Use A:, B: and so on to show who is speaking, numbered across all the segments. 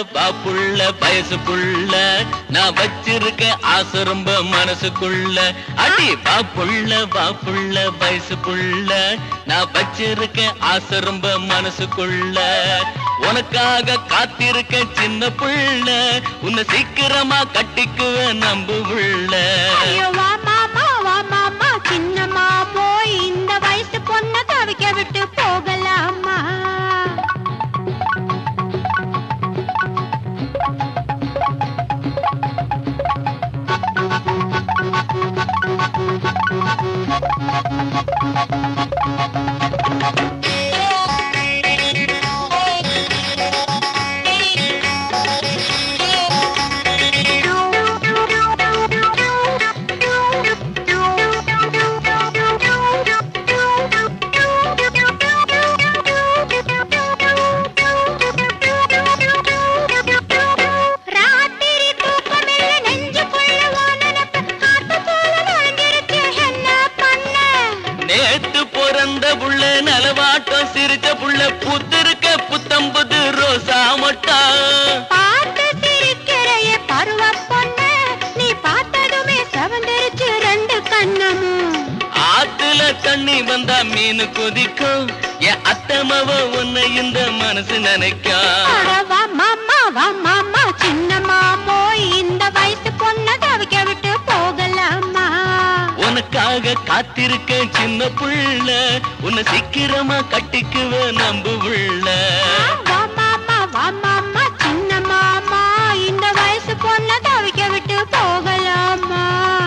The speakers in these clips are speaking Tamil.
A: பாப்புள்ள வயசு புள்ள நான் வச்சிருக்க ஆசை ரொம்ப மனசுக்குள்ள அடி பாப்புள்ள பாப்புள்ள வயசு புள்ள நான் வச்சிருக்க ஆசை ரொம்ப மனசுக்குள்ள உனக்காக காத்திருக்க சின்ன புள்ள உன்னை சீக்கிரமா கட்டிக்குவேன் நம்பு உள்ள
B: ஐயோ வா மாமா வா மாமா சின்ன மாமோய் இந்த வயசு பொண்ண தவிக்க விட்டு போகலாமா ராத்திரி தூக்கமில்ல நெஞ்சுக்குள்ள உன் நினைப்பு காத்து போல நுழைஞ்சிருச்சு என்ன பண்ண
A: நேத்து பிறந்த புள்ள நலவாட்டம் சிரிச்ச புள்ள புத்திருக்க புத்தம்புது ரோசா மொட்டா
B: பார்த்து சிரிக்கிறைய பருவ பொண்ணு நீ பார்த்ததுமே சவந்திருச்சு ரெண்டு கண்ணமும்
A: ஆத்துல தண்ணி வந்தா மீன் கொதிக்கும் என் அத்தமவ உன்னை இந்த மனசு நினைக்கும்
B: அட வா மாமா வா மாமா சின்ன மாமோய் இந்த வயசு பொண்ண தவிக்க விட்டு போகலாமா
A: உனக்காக காத்திருக்க சின்ன புள்ள உன்னை சீக்கிரமா கட்டிக்குவ நம்பு உள்ள
B: வா மாமா வா மாமா சின்ன மாமா இந்த வயசு பொண்ண தவிக்க விட்டு போகலாமா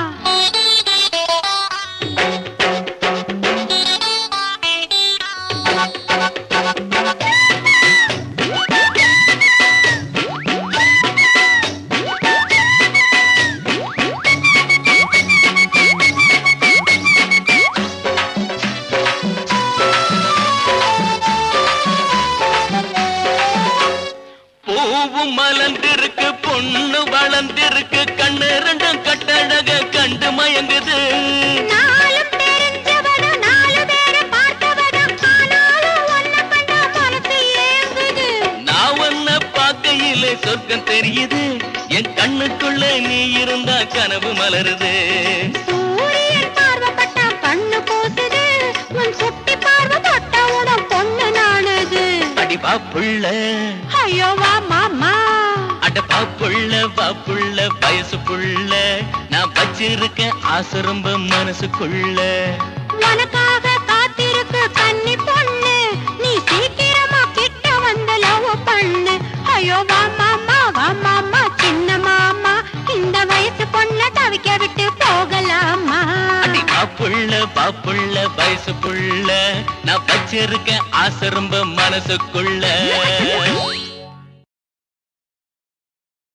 A: பூவும் மலர்ந்திருக்கு பொண்ணு வளர்ந்திருக்கு கண்ணு ரெண்டும் கட்டழக கண்டு மயங்குது
B: நாளும் தெரிஞ்சவனும் நாலு பேரை பார்த்தவனும் ஆனாலும் ஒன்ன கண்டா மனசு ஏங்குது
A: நான் உன்னை பார்க்கையிலே சொர்க்கம் தெரியுது என் கண்ணுக்குள்ள நீ இருந்தா கனவு மலருது
B: சூரியன் பார்வைப்பட்டா கண்ணு கூசுது உன் சுட்டி பார்வை தொட்ட உடம் பொண்ணு நாணுது
A: அடி பாப்புள்ள
B: ஐயோ வா மாமா
A: அட பாப்புள்ள பாப்புள்ள வயசு புள்ள நான் வச்சிருக்கேன் ஆசை ரொம்ப மனசுக்குள்ள
B: உனக்காக காத்திருக்கு கன்னி பொண்ணு நீ சீக்கிரமா கிட்ட வந்து லவ் பண்ணு ஐயோ வா மாமா வா மாமா சின்ன மாமா இந்த வயசு பொண்ண தவிக்க விட்டு போகலாமா
A: அடி பாப்புள்ள பாப்புள்ள வயசு புள்ள நான் வச்சிருக்கேன் ஆசை ரொம்ப மனசுக்குள்ள